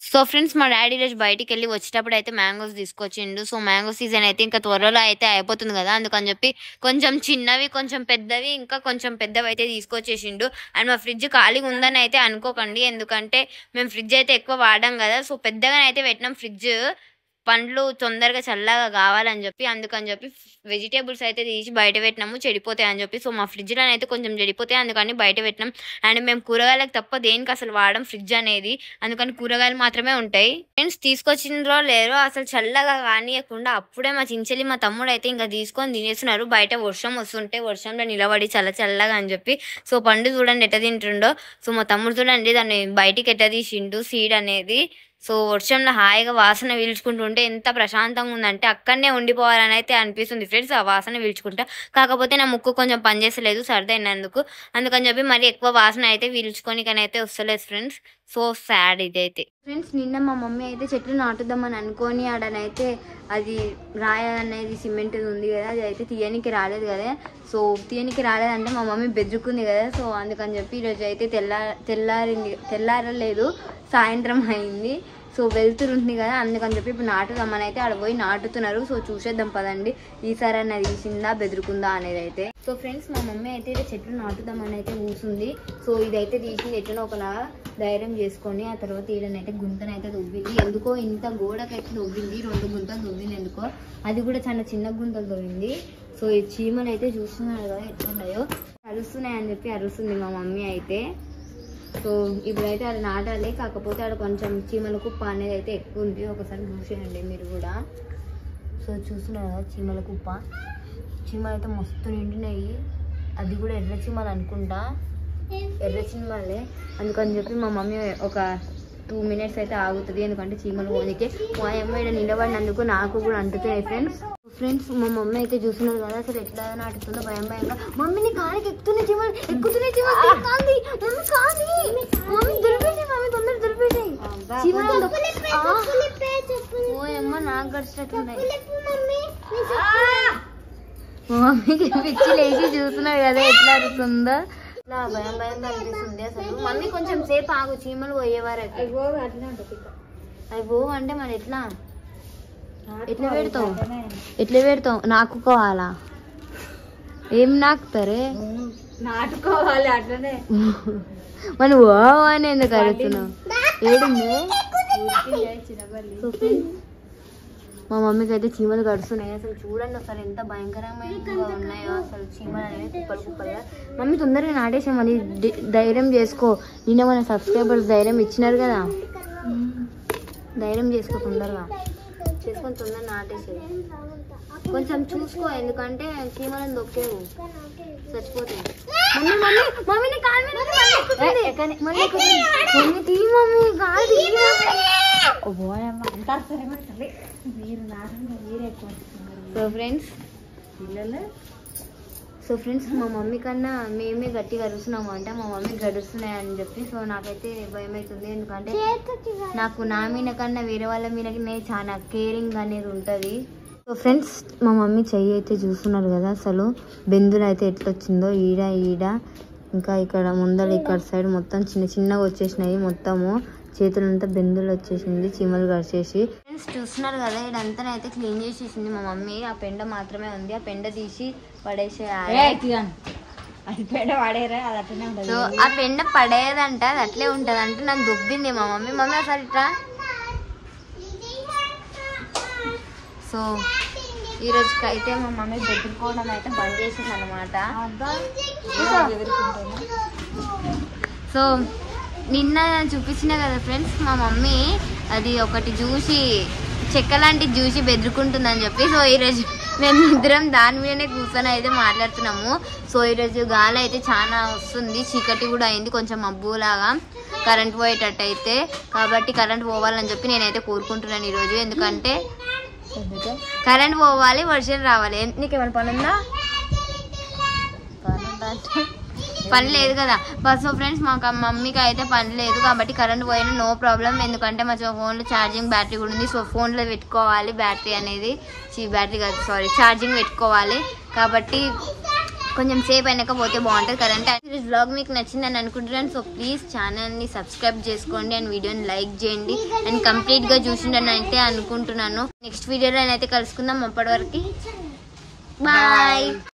So friends మా daddy రోజు బయటికి వెళ్ళి వచ్చేటప్పుడు అయితే మ్యాంగోస్ తీసుకొచ్చిండు సో మ్యాంగో సీజన్ అయితే ఇంకా త్వరలో అయితే అయిపోతుంది కదా అందుకని చెప్పి కొంచెం చిన్నవి కొంచెం పెద్దవి ఇంకా కొంచెం పెద్దవి అయితే తీసుకొచ్చేసిండు అండ్ మా ఫ్రిడ్జ్ ఖాళీగా ఉందని అయితే అనుకోకండి ఎందుకంటే మేము ఫ్రిడ్జ్ అయితే ఎక్కువ వాడాం కదా సో పెద్దగానే అయితే పెట్టినాం ఫ్రిడ్జ్ పండ్లు తొందరగా చల్లగా కావాలని చెప్పి అందుకని చెప్పి వెజిటేబుల్స్ అయితే తీసి బయట పెట్టినాము చెడిపోతాయి అని చెప్పి సో మా ఫ్రిడ్జ్లో అయితే కొంచెం చెడిపోతాయి అందుకని బయట పెట్టినాం అండ్ మేము కూరగాయలకు తప్ప దేనికి అసలు వాడడం ఫ్రిడ్జ్ అనేది అందుకని కూరగాయలు మాత్రమే ఉంటాయి ఫ్రెండ్స్ తీసుకొచ్చిండ్రో లేరో అసలు చల్లగా కానియకుండా అప్పుడే మా చించెలి మా తమ్ముడు అయితే ఇంకా తీసుకొని తినేస్తున్నారు బయట వర్షం వస్తుంటే వర్షంలో నిలబడి చల్ల చల్లగా అని చెప్పి సో పండు చూడండి ఎట్ట తింటుండో సో మా తమ్ముడు చూడండి దాన్ని బయటికి ఎట్ట తీసిండు సీడ్ అనేది సో వర్షంలో హాయిగా వాసన పీల్చుకుంటుంటే ఎంత ప్రశాంతంగా ఉందంటే అక్కడనే ఉండిపోవాలని అయితే అనిపిస్తుంది ఫ్రెండ్స్ ఆ వాసన పీల్చుకుంటా కాకపోతే నా ముక్కు కొంచెం పనిచేస్తలేదు సర్దైనందుకు అందుకని చెప్పి మరి ఎక్కువ వాసన అయితే పీల్చుకొని అయితే వస్తలేదు ఫ్రెండ్స్ సో సాడ్ ఇదైతే ఫ్రెండ్స్ నిన్న మా మమ్మీ అయితే చెట్లు నాటుదామని అనుకొని ఆడనైతే అది రాయ అనేది సిమెంట్ ఉంది కదా అది అయితే తీయనికి రాలేదు కదా సో తీయనికి రాలేదంటే మా మమ్మీ బెదురుకుంది కదా సో అందుకని చెప్పి ఈరోజు అయితే తెల్లా తెల్లారింది తెల్లారలేదు సాయంత్రం అయింది సో వెళ్తురుంది కదా అందుకని చెప్పి ఇప్పుడు నాటుదామని అయితే ఆడ పోయి నాటుతున్నారు సో చూసేద్దాం పదండి ఈసారి అన్న తీసిందా బెదురుకుందా అనేది అయితే సో ఫ్రెండ్స్ మా మమ్మీ అయితే ఇక్కడ చెట్లు నాటుదామని అయితే కూర్చుంది సో ఇదైతే తీసి ఎట్లనో ఒకలా ధైర్యం చేసుకొని ఆ తర్వాత ఈడనైతే గుంతనైతే దొవ్వింది ఎందుకో ఇంత గోడకైతే దొవ్వింది రెండు గుంతలు దొవ్వింది ఎందుకో అది కూడా చాలా చిన్న గుంతలు దొవ్వింది సో ఈ చీమలు అయితే చూస్తున్నారు కదా ఎట్లున్నాయో అరుస్తున్నాయి అని చెప్పి అరుస్తుంది మా మమ్మీ అయితే సో ఇప్పుడైతే అది నాటాలి కాకపోతే ఆడ కొంచెం చీమల కుప్ప అనేది అయితే ఎక్కువ ఉంది ఒకసారి చూసేయండి మీరు కూడా సో చూస్తున్నారు కదా చీమల కుప్ప చీమలు అయితే మస్తు నిండినాయి అది కూడా ఎర్ర చీమలు అనుకుంటా ఎర్ర చీమలే అందుకని చెప్పి మా మమ్మీ ఒక టూ మినిట్స్ అయితే ఆగుతుంది ఎందుకంటే చీమలు పోనీకి మా అమ్మ ఇక్కడ నిలబడినందుకు నాకు కూడా అంటుతాయి ఫ్రెండ్స్ ఫ్రెండ్స్ మా మమ్మీ అయితే చూస్తున్నారు కదా అసలు ఎట్లా నాటుతుందో భయం భయంగా మమ్మీని కాలికి ఎక్కుతున్నాయి చీమలు ఎక్కుతున్నాయి చీమలు కాంది మమ్మీ కాంది మమ్మీ దొరికేసాయి మమ్మీ తొందర దొరికేసాయి చీమలు దొ- ఆ. ఓ అమ్మ నాకు గడిచినట్టున్నాయి మా మమ్మీకి పిచ్చి లేచి చూస్తున్నారు కదా ఎట్లా అరుతుందో ఇట్లా భయం భయంగా అనిపిస్తుంది అసలు మమ్మీ కొంచెం సేపు ఆగు చీమలు పోయేవారు అవి పోవు అంటే మరి ఎట్లా ఎట్లా పెడతావు ఎట్లా పెడతావు నాకుకోవాలా ఏం నాకుతారే నాటుకోవాలి అట్లనే మనం ఓ అని ఎందుకు అడుగుతున్నావు ఏడుంది చిన్నపల్లి సో ఫ్రెండ్స్ మా మమ్మీకి అయితే చీమలు గడుస్తున్నాయి అసలు చూడండి అసలు ఎంత భయంకరమైనగా ఉన్నాయో అసలు చీమలు అనేవి కుప్పలు కుప్పలుగా మమ్మీ తొందరగా నాటేసే మళ్ళీ డి- ధైర్యం చేసుకో నిన్న మన సబ్స్క్రైబర్స్ ధైర్యం ఇచ్చినారు కదా ధైర్యం చేసుకో తొందరగా చేసుకొని తొందరగా నాటేసే కొంచెం చూసుకో ఎందుకంటే చీమలను దొక్కేవు చచ్చిపోతాయి మమ్మీ మమ్మీ మమ్మీని కాలు మీద ఉంది, మళ్ళీ ఎక్కుతుంది. మళ్ళీ ఎక్కుతుంది. మమ్మీ తీ మమ్మీ కాలు తీ మమ్మీ. అంటారు సరే మరి తల్లి మీరు నాటంగా మీరే ఎక్కువ సో ఫ్రెండ్స్ పిల్లలు సో ఫ్రెండ్స్ మా మమ్మీ కన్నా మేమే గట్టిగా అరుస్తున్నాము అంటే మా మమ్మీ గడుస్తున్నాయి అని చెప్పి సో నాకైతే భయం అవుతుంది ఎందుకంటే నాకు నా మీద కన్నా వేరే వాళ్ళ మీదనే చాలా కేరింగ్ అనేది ఉంటుంది సో ఫ్రెండ్స్ మా మమ్మీ చెయ్యి అయితే చూస్తున్నారు కదా అసలు బెందులు అయితే ఎట్లా వచ్చిందో ఈడ ఈడ ఇంకా ఇక్కడ ముందర ఇక్కడ సైడ్ మొత్తం చిన్న చిన్నగా వచ్చేసినాయి మొత్తము చేతులంతా బెందులు వచ్చేసింది చీమలు గడిచేసి ఫ్రెండ్స్ చూస్తున్నారు కదా ఇదంతా అయితే క్లీన్ చేసేసింది మా మమ్మీ ఆ పెండ మాత్రమే ఉంది ఆ పెండ తీసి పడేసేయాలి అది పేడ వాడేరా అది అట్లనే ఉంటుంది సో ఆ పెండ పడేదంట అది అట్లే ఉంటది అంటే నన్ను దుబ్బింది మా మమ్మీ మమ్మీ అసలు ఇట్లా సో ఈ రోజుకి అయితే మా మమ్మీ బెదురుకోవడం అయితే బంద్ చేసింది అనమాట సో నిన్న చూపించిన కదా ఫ్రెండ్స్ మా మమ్మీ అది ఒకటి చూసి చెక్క లాంటిది చూసి బెదురుకుంటుందని చెప్పి సో ఈరోజు మేము ఇద్దరం దాని మీదనే కూర్చొని అయితే మాట్లాడుతున్నాము సో ఈరోజు గాలి అయితే చాలా వస్తుంది చీకటి కూడా అయింది కొంచెం మబ్బులాగా కరెంట్ పోయేటట్టు అయితే కాబట్టి కరెంట్ పోవాలని చెప్పి నేనైతే కోరుకుంటున్నాను ఈరోజు ఎందుకంటే కరెంట్ పోవాలి వర్షం రావాలి ఎన్- నీకేమైనా పని ఉందా పని ఉందా అంటే పని లేదు కదా బస్ ఫ్రెండ్స్ మాకు మమ్మీకి అయితే పని లేదు కాబట్టి కరెంట్ పోయినా నో ప్రాబ్లం ఎందుకంటే మా ఫోన్లో ఛార్జింగ్ బ్యాటరీ కూడా ఉంది సో ఫోన్లో పెట్టుకోవాలి బ్యాటరీ అనేది బ్యాటరీ కాదు సారీ ఛార్జింగ్ పెట్టుకోవాలి కాబట్టి కొంచెం సేపు అయినాక పోతే బాగుంటుంది కదంటే ఈరోజు బ్లాగ్ మీకు నచ్చిందని అనుకుంటున్నాను సో ప్లీజ్ ఛానల్ని సబ్స్క్రైబ్ చేసుకోండి అండ్ వీడియోని లైక్ చేయండి అండ్ కంప్లీట్గా చూసిండని అయితే అనుకుంటున్నాను నెక్స్ట్ వీడియోలో అయితే కలుసుకుందాం అప్పటి వరకు బాయ్